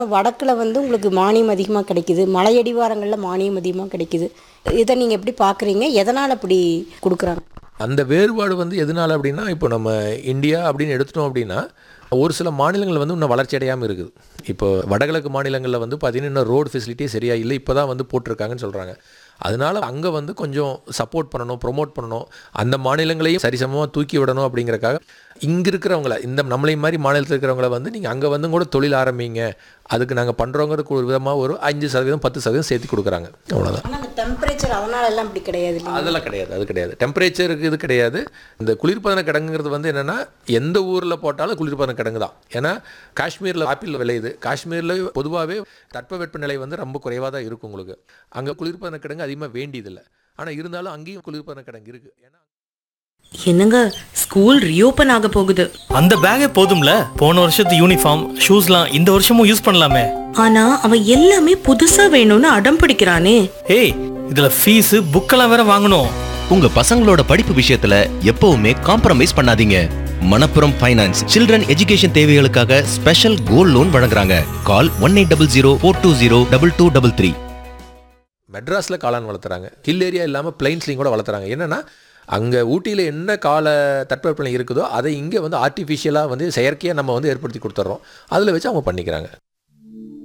வடக்கில் வந்து உங்களுக்கு மானியம் அதிகமாக கிடைக்குது மலையடிவாரங்களில் மானியம் அதிகமாக கிடைக்குது இதை நீங்கள் எப்படி பார்க்குறீங்க எதனால் அப்படி கொடுக்குறாங்க அந்த வேறுபாடு வந்து எதனால அப்படின்னா இப்போ நம்ம இந்தியா அப்படின்னு எடுத்துட்டோம் அப்படின்னா ஒரு சில மாநிலங்கள் வந்து இன்னும் வளர்ச்சி அடையாமல் இருக்குது இப்போ வடகிழக்கு மாநிலங்களில் வந்து பார்த்தீங்கன்னா இன்னும் ரோடு ஃபெசிலிட்டியே சரியா இல்லை இப்போ தான் வந்து போட்டிருக்காங்கன்னு சொல்கிறாங்க அதனால அங்கே வந்து கொஞ்சம் சப்போர்ட் பண்ணணும் ப்ரொமோட் பண்ணணும் அந்த மாநிலங்களையும் சரிசமமாக தூக்கி விடணும் அப்படிங்கறக்காக இங்கே இருக்கிறவங்கள இந்த நம்மளை மாதிரி மாநிலத்தில் இருக்கிறவங்கள வந்து நீங்கள் அங்கே வந்து கூட தொழில் ஆரம்பிங்க அதுக்கு நாங்கள் பண்ணுறவங்களுக்கு ஒரு விதமாக ஒரு அஞ்சு சதவீதம் பத்து சதவீதம் சேர்த்து கொடுக்குறாங்க அவ்வளோதான் ஆனால் அந்த டெம்பரேச்சர் அதனால எல்லாம் அப்படி கிடையாது இல்லையா அதெல்லாம் கிடையாது அது கிடையாது டெம்பரேச்சருக்கு இது கிடையாது இந்த குளிர்பதன கிடங்குங்கிறது வந்து என்னென்னா எந்த ஊரில் போட்டாலும் குளிர்பதன கிடங்கு தான் ஏன்னா காஷ்மீரில் ஆப்பிள் விளையுது காஷ்மீரில் பொதுவாகவே தட்பவெப்பநிலை வந்து ரொம்ப குறைவாக தான் இருக்கும் உங்களுக்கு அங்கே குளிர்பதன கிடங்கு அதிகமாக வேண்டியதில்லை ஆனால் இருந்தாலும் அங்கேயும் குளிர்பதன கிடங்கு இருக்குது ஏன்னா என்னங்க ஸ்கூல் ரீஓபன் ஆக போகுது அந்த பேக்கே போதும்ல போன வருஷத்து யூனிஃபார்ம் ஷூஸ்லாம் இந்த வருஷமும் யூஸ் பண்ணலாமே ஆனா அவன் எல்லாமே புதுசா வேணும்னு அடம் பிடிக்கிறானே ஏய் இதுல ஃபீஸ் புக்கெல்லாம் வேற வாங்கணும் உங்க பசங்களோட படிப்பு விஷயத்துல எப்பவுமே காம்ப்ரமைஸ் பண்ணாதீங்க மணப்புரம் ஃபைனான்ஸ் சில்ட்ரன் எஜுகேஷன் தேவைகளுக்காக ஸ்பெஷல் கோல்ட் லோன் வழங்குறாங்க call one eight double zero four two zero double two double three மெட்ராஸில் காளான் வளர்த்துறாங்க ஹில் ஏரியா இல்லாமல் பிளைன்ஸ்லையும் கூட வளர்த்துறாங்க என்னென்னா அங்கே ஊட்டியில் என்ன கால தட்பவெப்பநிலை இருக்குதோ அதை இங்கே வந்து ஆர்டிஃபிஷியலாக வந்து செயற்கையாக நம்ம வந்து ஏற்படுத்தி கொடுத்துட்றோம் அதில் வச்சு அவங்க பண்ணிக்கிறாங்க